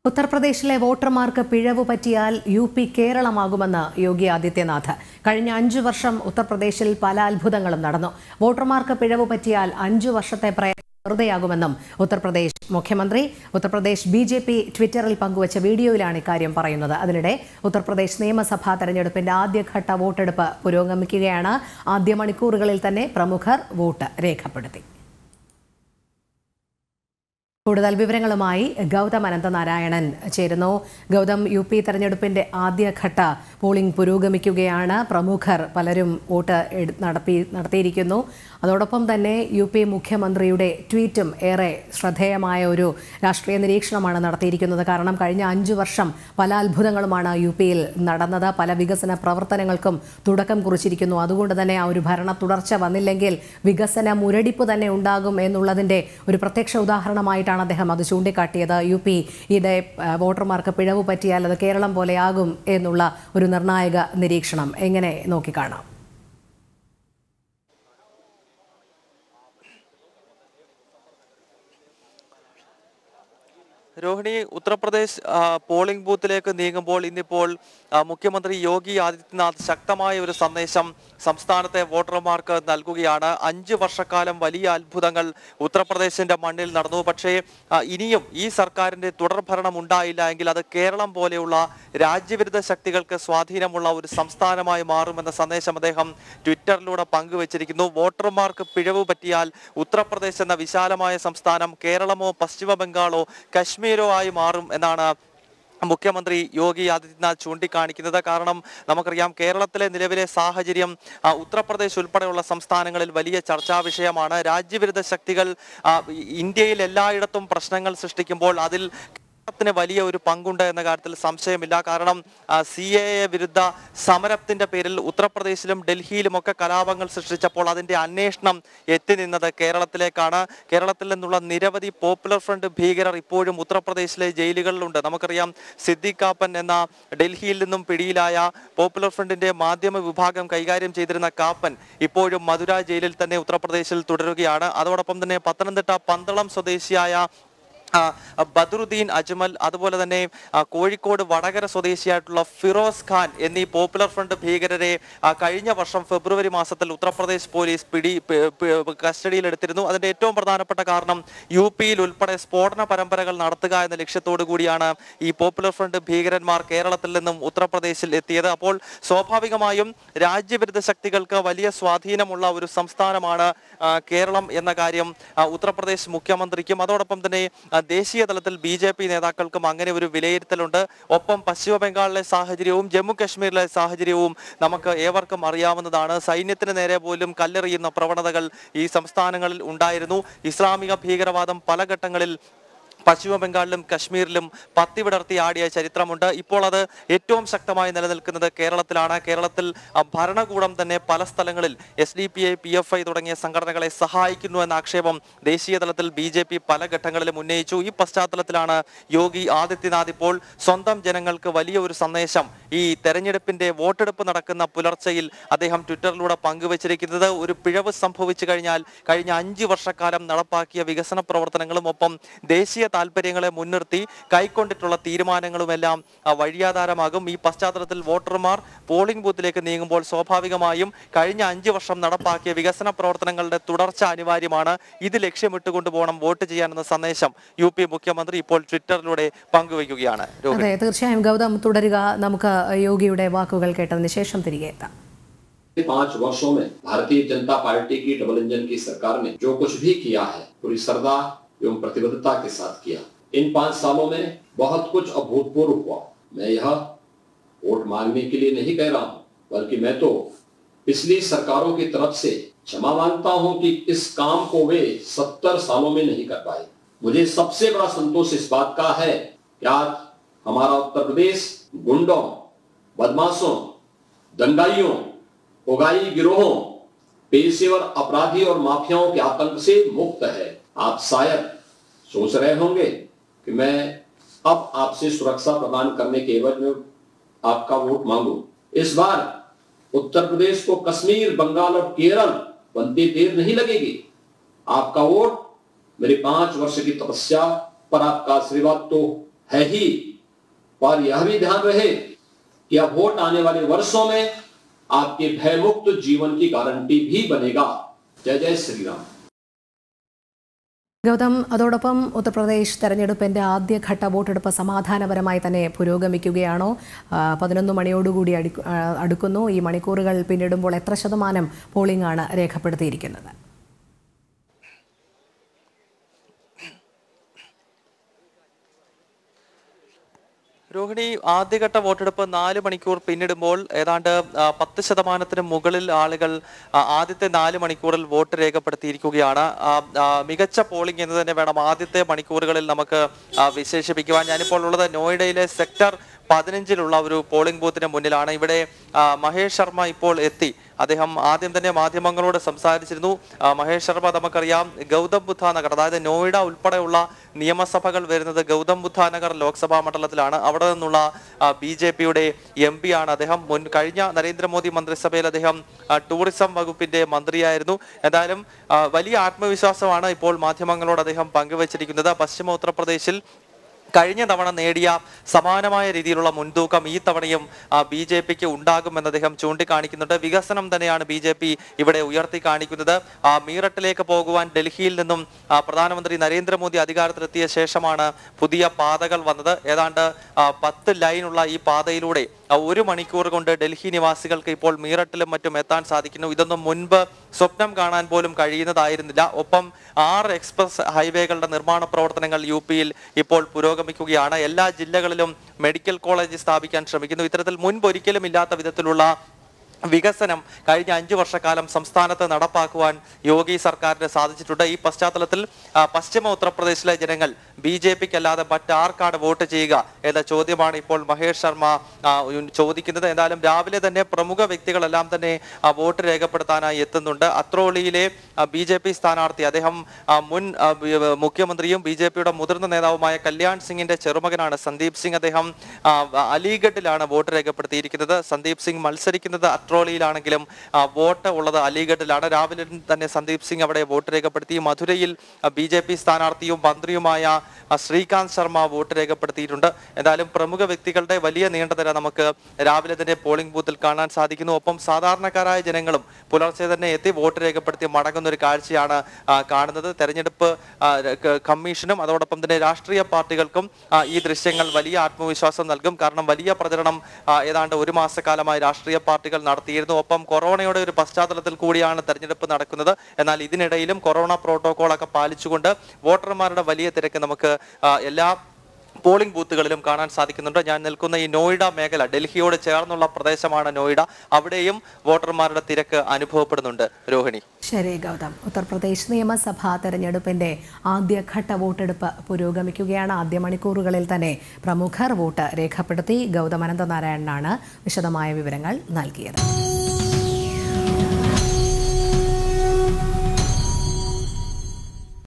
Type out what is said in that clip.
ഉത്തർപ്രദേശിലെ വോട്ടർമാർക്ക് പിഴവ് പറ്റിയാൽ യു പി കേരളമാകുമെന്ന് യോഗി ആദിത്യനാഥ് കഴിഞ്ഞ അഞ്ചു വർഷം ഉത്തർപ്രദേശിൽ പല അത്ഭുതങ്ങളും നടന്നു വോട്ടർമാർക്ക് പിഴവ് പറ്റിയാൽ അഞ്ചു വർഷത്തെ പ്രയത്നം വെറുതെയാകുമെന്നും ഉത്തർപ്രദേശ് മുഖ്യമന്ത്രി ഉത്തർപ്രദേശ് ബി ജെ പി ട്വിറ്ററിൽ പങ്കുവച്ച വീഡിയോയിലാണ് ഇക്കാര്യം പറയുന്നത് അതിനിടെ ഉത്തർപ്രദേശ് നിയമസഭാ തെരഞ്ഞെടുപ്പിന്റെ ആദ്യഘട്ട വോട്ടെടുപ്പ് പുരോഗമിക്കുകയാണ് ആദ്യ മണിക്കൂറുകളിൽ തന്നെ പ്രമുഖർ വോട്ട് രേഖപ്പെടുത്തി കൂടുതൽ വിവരങ്ങളുമായി ഗൗതം അനന്തനാരായണൻ ചേരുന്നു ഗൗതം യു പി തെരഞ്ഞെടുപ്പിന്റെ ആദ്യഘട്ട പോളിംഗ് പുരോഗമിക്കുകയാണ് പ്രമുഖർ പലരും വോട്ട് എടു- നടത്തി നടത്തിയിരിക്കുന്നു അതോടൊപ്പം തന്നെ യു പി മുഖ്യമന്ത്രിയുടെ ട്വീറ്റും ഏറെ ശ്രദ്ധേയമായ ഒരു രാഷ്ട്രീയ നിരീക്ഷണമാണ് നടത്തിയിരിക്കുന്നത് കാരണം കഴിഞ്ഞ അഞ്ചു വർഷം പല അത്ഭുതങ്ങളുമാണ് യു പിയിൽ നടന്നത് പല വികസന പ്രവർത്തനങ്ങൾക്കും തുടക്കം കുറിച്ചിരിക്കുന്നു അതുകൊണ്ട് തന്നെ ആ ഒരു ഭരണ തുടർച്ച വന്നില്ലെങ്കിൽ വികസന മുരടിപ്പ് തന്നെ ഉണ്ടാകും എന്നുള്ളതിന്റെ ഒരു പ്രത്യക്ഷ ഉദാഹരണമായിട്ടാണ് അദ്ദേഹം അത് ചൂണ്ടിക്കാട്ടിയത് യു പി യുടെ ആ, വോട്ടർമാർക്ക് പിഴവ് പറ്റിയാൽ അത് കേരളം പോലെയാകും എന്നുള്ള ഒരു നിർണായക നിരീക്ഷണം എങ്ങനെ നോക്കിക്കാണാം രോഹിണി ഉത്തർപ്രദേശ് ആ, പോളിംഗ് ബൂത്തിലേക്ക് നീങ്ങുമ്പോൾ ഇന്നിപ്പോൾ ആ, മുഖ്യമന്ത്രി യോഗി ആദിത്യനാഥ് ശക്തമായ ഒരു സന്ദേശം സംസ്ഥാനത്തെ വോട്ടർമാർക്ക് നൽകുകയാണ് അഞ്ച് വർഷക്കാലം വലിയ അത്ഭുതങ്ങൾ ഉത്തർപ്രദേശിന്റെ മണ്ണിൽ നടന്നു പക്ഷേ ആ, ഇനിയും ഈ സർക്കാരിന്റെ തുടർഭരണം ഉണ്ടായില്ല എങ്കിൽ അത് കേരളം പോലെയുള്ള രാജ്യവിരുദ്ധ ശക്തികൾക്ക് സ്വാധീനമുള്ള ഒരു സംസ്ഥാനമായി മാറുമെന്ന സന്ദേശം അദ്ദേഹം ട്വിറ്ററിലൂടെ പങ്കുവച്ചിരിക്കുന്നു വോട്ടർമാർക്ക് പിഴവ് പറ്റിയാൽ ഉത്തർപ്രദേശ് എന്ന വിശാലമായ സംസ്ഥാനം കേരളമോ പശ്ചിമ ബംഗാളോ കശ്മീരോ ആയി മാറും എന്നാണ് മുഖ്യമന്ത്രി യോഗി ആദിത്യനാഥ് ചൂണ്ടിക്കാണിക്കുന്നത് കാരണം നമുക്കറിയാം കേരളത്തിലെ നിലവിലെ സാഹചര്യം ആ, ഉത്തർപ്രദേശ് ഉൾപ്പെടെയുള്ള സംസ്ഥാനങ്ങളിൽ വലിയ ചർച്ചാ വിഷയമാണ് രാജ്യവിരുദ്ധ ശക്തികൾ ആ, ഇ- ഇന്ത്യയിൽ എല്ലായിടത്തും പ്രശ്നങ്ങൾ സൃഷ്ടിക്കുമ്പോൾ അതിൽ കേരളത്തിന് വലിയ ഒരു പങ്കുണ്ട് എന്ന കാര്യത്തിൽ സംശയമില്ല കാരണം സി എ എ വിരുദ്ധ സമരത്തിന്റെ പേരിൽ ഉത്തർപ്രദേശിലും ഡൽഹിയിലും ഒക്കെ കലാപങ്ങൾ സൃഷ്ടിച്ചപ്പോൾ അതിന്റെ അന്വേഷണം എത്തി നിന്നത് കേരളത്തിലേക്കാണ് കേരളത്തിൽ നിന്നുള്ള നിരവധി പോപ്പുലർ ഫ്രണ്ട് ഭീകരർ ഇപ്പോഴും ഉത്തർപ്രദേശിലെ ജയിലുകളിലുണ്ട് നമുക്കറിയാം സിദ്ദിഖ് കാപ്പൻ എന്ന ഡൽഹിയിൽ നിന്നും പിടിയിലായ പോപ്പുലർ ഫ്രണ്ടിന്റെ മാധ്യമ വിഭാഗം കൈകാര്യം ചെയ്തിരുന്ന കാപ്പൻ ഇപ്പോഴും മധുര ജയിലിൽ തന്നെ ഉത്തർപ്രദേശിൽ തുടരുകയാണ് അതോടൊപ്പം തന്നെ പത്തനംതിട്ട പന്തളം സ്വദേശിയായ ആ, ബദറുദ്ദീൻ അജ്മൽ അതുപോലെ തന്നെ ആ, കോഴിക്കോട് വടകര സ്വദേശിയായിട്ടുള്ള ഫിറോസ് ഖാൻ എന്നീ പോപ്പുലർ ഫ്രണ്ട് ഭീകരരെ ആ, കഴിഞ്ഞ വർഷം ഫെബ്രുവരി മാസത്തിൽ ഉത്തർപ്രദേശ് പോലീസ് പിടി പ- പ- കസ്റ്റഡിയിലെടുത്തിരുന്നു അതിന്റെ ഏറ്റവും പ്രധാനപ്പെട്ട കാരണം യു പിയിൽ ഉൾപ്പെടെ സ്ഫോടന പരമ്പരകൾ നടത്തുക എന്ന ലക്ഷ്യത്തോടു കൂടിയാണ് ഈ പോപ്പുലർ ഫ്രണ്ട് ഭീകരന്മാർ കേരളത്തിൽ നിന്നും ഉത്തർപ്രദേശിൽ എത്തിയത് അപ്പോൾ സ്വാഭാവികമായും രാജ്യവിരുദ്ധ ശക്തികൾക്ക് വലിയ സ്വാധീനമുള്ള ഒരു സംസ്ഥാനമാണ് ആ, കേരളം എന്ന കാര്യം ആ, ഉത്തർപ്രദേശ് മുഖ്യമന്ത്രിക്കും അതോടൊപ്പം തന്നെ ആ, ദേശീയ തലത്തിൽ ബി ജെ പി നേതാക്കൾക്കും അങ്ങനെ ഒരു വിലയിരുത്തലുണ്ട് ഒപ്പം പശ്ചിമ ബംഗാളിലെ സാഹചര്യവും ജമ്മു കാശ്മീരിലെ സാഹചര്യവും നമുക്ക് ഏവർക്കും അറിയാവുന്നതാണ് സൈന്യത്തിന് നേരെ പോലും കല്ലെറിയുന്ന പ്രവണതകൾ ഈ സംസ്ഥാനങ്ങളിൽ ഉണ്ടായിരുന്നു ഇസ്ലാമിക ഭീകരവാദം പല ഘട്ടങ്ങളിൽ പശ്ചിമ ബംഗാളിലും കശ്മീരിലും പത്തിവിടർത്തി ആടിയ ചരിത്രമുണ്ട് ഇപ്പോൾ അത് ഏറ്റവും ശക്തമായി നിലനിൽക്കുന്നത് കേരളത്തിലാണ് കേരളത്തിൽ ആ, ഭരണകൂടം തന്നെ പല സ്ഥലങ്ങളിൽ S D P I P F I തുടങ്ങിയ സംഘടനകളെ സഹായിക്കുന്നു എന്ന ആക്ഷേപം ദേശീയ തലത്തിൽ ബി ജെ പി പല ഘട്ടങ്ങളിലും ഉന്നയിച്ചു ഈ പശ്ചാത്തലത്തിലാണ് യോഗി ആദിത്യനാഥ് ഇപ്പോൾ സ്വന്തം ജനങ്ങൾക്ക് വലിയ ഒരു സന്ദേശം ഈ തെരഞ്ഞെടുപ്പിന്റെ വോട്ടെടുപ്പ് നടക്കുന്ന പുലർച്ചയിൽ അദ്ദേഹം ട്വിറ്ററിലൂടെ പങ്കുവച്ചിരിക്കുന്നത് ഒരു പിഴവ് സംഭവിച്ചു കഴിഞ്ഞാൽ കഴിഞ്ഞ അഞ്ച് വർഷക്കാലം നടപ്പാക്കിയ വികസന പ്രവർത്തനങ്ങളും ഒപ്പം ദേശീയ താല്പര്യങ്ങളെ മുൻനിർത്തി കൈക്കൊണ്ടിട്ടുള്ള തീരുമാനങ്ങളുമെല്ലാം ആ, വഴിയാധാരമാകും ഈ പശ്ചാത്തലത്തിൽ വോട്ടർമാർ പോളിംഗ് ബൂത്തിലേക്ക് നീങ്ങുമ്പോൾ സ്വാഭാവികമായും കഴിഞ്ഞ അഞ്ച് വർഷം നടപ്പാക്കിയ വികസന പ്രവർത്തനങ്ങളുടെ തുടർച്ച അനിവാര്യമാണ് ഇത് ലക്ഷ്യമിട്ടുകൊണ്ട് പോകണം വോട്ട് ചെയ്യാനെന്ന സന്ദേശം യു പി മുഖ്യമന്ത്രി ഇപ്പോൾ ട്വിറ്ററിലൂടെ പങ്കുവയ്ക്കുകയാണ് രോഹിണി അതെ തീർച്ചയായും ഗൗതം തുടരുക നമുക്ക് യോഗിയുടെ വാക്കുകൾ കേട്ടതിന് ശേഷം തിരികെ എത്താം पिछले पांच वर्षों में भारतीय जनता पार्टी की डबल इंजन की सरकार ने जो कुछ भी किया है पूरी श्रद्धा एवं प्रतिबद्धता के साथ किया इन पांच सालों में बहुत कुछ अभूतपूर्व हुआ मैं यह वोट मांगने के लिए नहीं कह रहा हूं बल्कि मैं तो पिछली सरकारों की तरफ से क्षमा मांगता हूं कि इस काम को वे सत्तर सालों में नहीं कर पाए मुझे सबसे बड़ा संतोष इस बात का है कि आज हमारा उत्तर प्रदेश गुंडों बदमाशों दंगाइयों उगाई गिरोहों पेशेवर अपराधी और माफियाओं के आतंक से मुक्त है आप शायद सोच रहे होंगे कि मैं अब आपसे सुरक्षा प्रदान करने के एवज में आपका वोट मांगू इस बार उत्तर प्रदेश को कश्मीर बंगाल और केरल बनते देर नहीं लगेगी आपका वोट मेरे पांच वर्ष की तपस्या पर आपका आशीर्वाद तो है ही पर यह भी ध्यान रहे कि यह वोट आने वाले वर्षों में आपके भयमुक्त जीवन की गारंटी भी बनेगा जय जय श्री राम ഗൗതം അതോടൊപ്പം ഉത്തർപ്രദേശ് തെരഞ്ഞെടുപ്പിന്റെ ആദ്യഘട്ട വോട്ടെടുപ്പ് സമാധാനപരമായി തന്നെ പുരോഗമിക്കുകയാണോ ആ, പതിനൊന്ന് മണിയോടുകൂടി അടുക്കു- ആ, അടുക്കുന്നു ഈ മണിക്കൂറുകൾ പിന്നിടുമ്പോൾ എത്ര ശതമാനം പോളിംഗ് ആണ് രേഖപ്പെടുത്തിയിരിക്കുന്നത് രോഹിണി ആദ്യഘട്ട വോട്ടെടുപ്പ് നാല് മണിക്കൂർ പിന്നിടുമ്പോൾ ഏതാണ്ട് ആ, പത്ത് ശതമാനത്തിന് മുകളിൽ ആളുകൾ ആ, ആദ്യത്തെ നാല് മണിക്കൂറിൽ വോട്ട് രേഖപ്പെടുത്തിയിരിക്കുകയാണ് ആ, ആ, മികച്ച പോളിംഗ് എന്ന് തന്നെ വേണം ആദ്യത്തെ മണിക്കൂറുകളിൽ നമുക്ക് ആ, വിശേഷിപ്പിക്കുവാൻ ഞാനിപ്പോൾ ഉള്ളത് നോയിഡയിലെ സെക്ടർ പതിനഞ്ചിലുള്ള ഒരു പോളിംഗ് ബൂത്തിന് മുന്നിലാണ് ഇവിടെ ആ, മഹേഷ് ശർമ്മ ഇപ്പോൾ എത്തി അദ്ദേഹം ആദ്യം തന്നെ മാധ്യമങ്ങളോട് സംസാരിച്ചിരുന്നു ആ, മഹേഷ് ശർമ്മ നമുക്കറിയാം ഗൗതം ബുദ്ധ നഗർ അതായത് നോയിഡ ഉൾപ്പെടെയുള്ള നിയമസഭകൾ വരുന്നത് ഗൗതം ബുദ്ധ നഗർ ലോക്സഭാ മണ്ഡലത്തിലാണ് അവിടെ നിന്നുള്ള ബി ജെ പിയുടെ എം പി ആണ് അദ്ദേഹം മുൻ കഴിഞ്ഞ നരേന്ദ്രമോദി മന്ത്രിസഭയിൽ അദ്ദേഹം ആ, ടൂറിസം വകുപ്പിന്റെ മന്ത്രിയായിരുന്നു എന്തായാലും ആ, വലിയ ആത്മവിശ്വാസമാണ് ഇപ്പോൾ മാധ്യമങ്ങളോട് അദ്ദേഹം പങ്കുവച്ചിരിക്കുന്നത് പശ്ചിമ ഉത്തർപ്രദേശിൽ കഴിഞ്ഞ തവണ നേടിയ സമാനമായ രീതിയിലുള്ള മുൻതൂക്കം ഈ തവണയും ബി ജെ പിക്ക് ഉണ്ടാകുമെന്ന് അദ്ദേഹം ചൂണ്ടിക്കാണിക്കുന്നുണ്ട് വികസനം തന്നെയാണ് ബി ജെ പി ഇവിടെ ഉയർത്തി കാണിക്കുന്നത് ആ, മീററ്റിലേക്ക് പോകുവാൻ ഡൽഹിയിൽ നിന്നും ആ, പ്രധാനമന്ത്രി നരേന്ദ്രമോദി അധികാരത്തിലെത്തിയ ശേഷമാണ് പുതിയ പാതകൾ വന്നത് ഏതാണ്ട് ആ, പത്ത് ലൈനുള്ള ഈ പാതയിലൂടെ ആ, ഒരു മണിക്കൂർ കൊണ്ട് ഡൽഹി നിവാസികൾക്ക് ഇപ്പോൾ മീററ്റിലും മറ്റും എത്താൻ സാധിക്കുന്നു ഇതൊന്നും മുൻപ് സ്വപ്നം കാണാൻ പോലും കഴിയുന്നതായിരുന്നില്ല ഒപ്പം ആറ് എക്സ്പ്രസ് ഹൈവേകളുടെ നിർമ്മാണ പ്രവർത്തനങ്ങൾ യു പിയിൽ ഇപ്പോൾ പുരോഗമിക്കുകയാണ് എല്ലാ ജില്ലകളിലും മെഡിക്കൽ കോളേജ് സ്ഥാപിക്കാൻ ശ്രമിക്കുന്നു ഇത്തരത്തിൽ മുൻപ് ഒരിക്കലും ഇല്ലാത്ത വിധത്തിലുള്ള വികസനം കഴിഞ്ഞ അഞ്ചു വർഷക്കാലം സംസ്ഥാനത്ത് നടപ്പാക്കുവാൻ യോഗി സർക്കാരിന് സാധിച്ചിട്ടുണ്ട് ഈ പശ്ചാത്തലത്തിൽ ആ, പശ്ചിമ ഉത്തർപ്രദേശിലെ ജനങ്ങൾ ബി ജെ പിക്ക് അല്ലാതെ മറ്റാർക്കാണ് വോട്ട് ചെയ്യുക എന്ന ചോദ്യമാണ് ഇപ്പോൾ മഹേഷ് ശർമ്മ ആ, ഉ- ചോദിക്കുന്നത് എന്തായാലും രാവിലെ തന്നെ പ്രമുഖ വ്യക്തികളെല്ലാം തന്നെ ആ, വോട്ട് രേഖപ്പെടുത്താനായി എത്തുന്നുണ്ട് അത്രോളിയിലെ ബി ജെ പി സ്ഥാനാർത്ഥി അദ്ദേഹം ആ, മുൻ ആ, ബി- മുഖ്യമന്ത്രിയും ബി ജെ പിയുടെ മുതിർന്ന നേതാവുമായ കല്യാൺ സിംഗിന്റെ ചെറുമകനാണ് സന്ദീപ് സിംഗ് അദ്ദേഹം ആ, അലിഗഡിലാണ് വോട്ട് രേഖപ്പെടുത്തിയിരിക്കുന്നത് സന്ദീപ് സിംഗ് മത്സരിക്കുന്നത് അട്രോളിയിലാണെങ്കിലും ആ, വോട്ട് ഉള്ളത് അലിഗഡിലാണ് രാവിലെ തന്നെ സന്ദീപ് സിംഗ് അവിടെ വോട്ട് രേഖപ്പെടുത്തി മധുരയിൽ ബി ജെ പി സ്ഥാനാർത്ഥിയും മന്ത്രിയുമായ ആ, ശ്രീകാന്ത് ശർമ്മ വോട്ട് രേഖപ്പെടുത്തിയിട്ടുണ്ട് എന്തായാലും പ്രമുഖ വ്യക്തികളുടെ വലിയ നീണ്ട നിര നമുക്ക് രാവിലെ തന്നെ പോളിംഗ് ബൂത്തിൽ കാണാൻ സാധിക്കുന്നു ഒപ്പം സാധാരണക്കാരായ ജനങ്ങളും പുലർച്ചെ തന്നെ എത്തി വോട്ട് രേഖപ്പെടുത്തി മടങ്ങുന്ന ഒരു കാഴ്ചയാണ് ആ, കാണുന്നത് തെരഞ്ഞെടുപ്പ് ആ, ക- കമ്മീഷനും അതോടൊപ്പം തന്നെ രാഷ്ട്രീയ പാർട്ടികൾക്കും ആ, ഈ ദൃശ്യങ്ങൾ വലിയ ആത്മവിശ്വാസം നൽകും കാരണം വലിയ പ്രചരണം ആ, ഏതാണ്ട് ഒരു മാസക്കാലമായി രാഷ്ട്രീയ പാർട്ടികൾ നടത്തിയിരുന്നു ഒപ്പം കൊറോണയുടെ ഒരു പശ്ചാത്തലത്തിൽ കൂടിയാണ് തെരഞ്ഞെടുപ്പ് നടക്കുന്നത് എന്നാൽ ഇതിനിടയിലും കൊറോണ പ്രോട്ടോകോൾ ഒക്കെ പാലിച്ചുകൊണ്ട് വോട്ടർമാരുടെ വലിയ തിരക്ക് നമുക്ക് ആ, എല്ലാ പോളിംഗ് ബൂത്തുകളിലും കാണാൻ സാധിക്കുന്നുണ്ട് ഞാൻ നിൽക്കുന്ന ഈ നോയിഡ മേഖല ഡൽഹിയോട് ചേർന്നുള്ള പ്രദേശമാണ് നോയിഡ അവിടെയും വോട്ടർമാരുടെ തിരക്ക് അനുഭവപ്പെടുന്നുണ്ട് രോഹിണി ശരി ഗൗതം ഉത്തർപ്രദേശ് നിയമസഭാ തെരഞ്ഞെടുപ്പിന്റെ ആദ്യഘട്ട വോട്ടെടുപ്പ് പുരോഗമിക്കുകയാണ് ആദ്യ മണിക്കൂറുകളിൽ തന്നെ പ്രമുഖർ വോട്ട് രേഖപ്പെടുത്തി ഗൗതം അനന്തനാരായണനാണ് വിശദമായ വിവരങ്ങൾ നൽകിയത്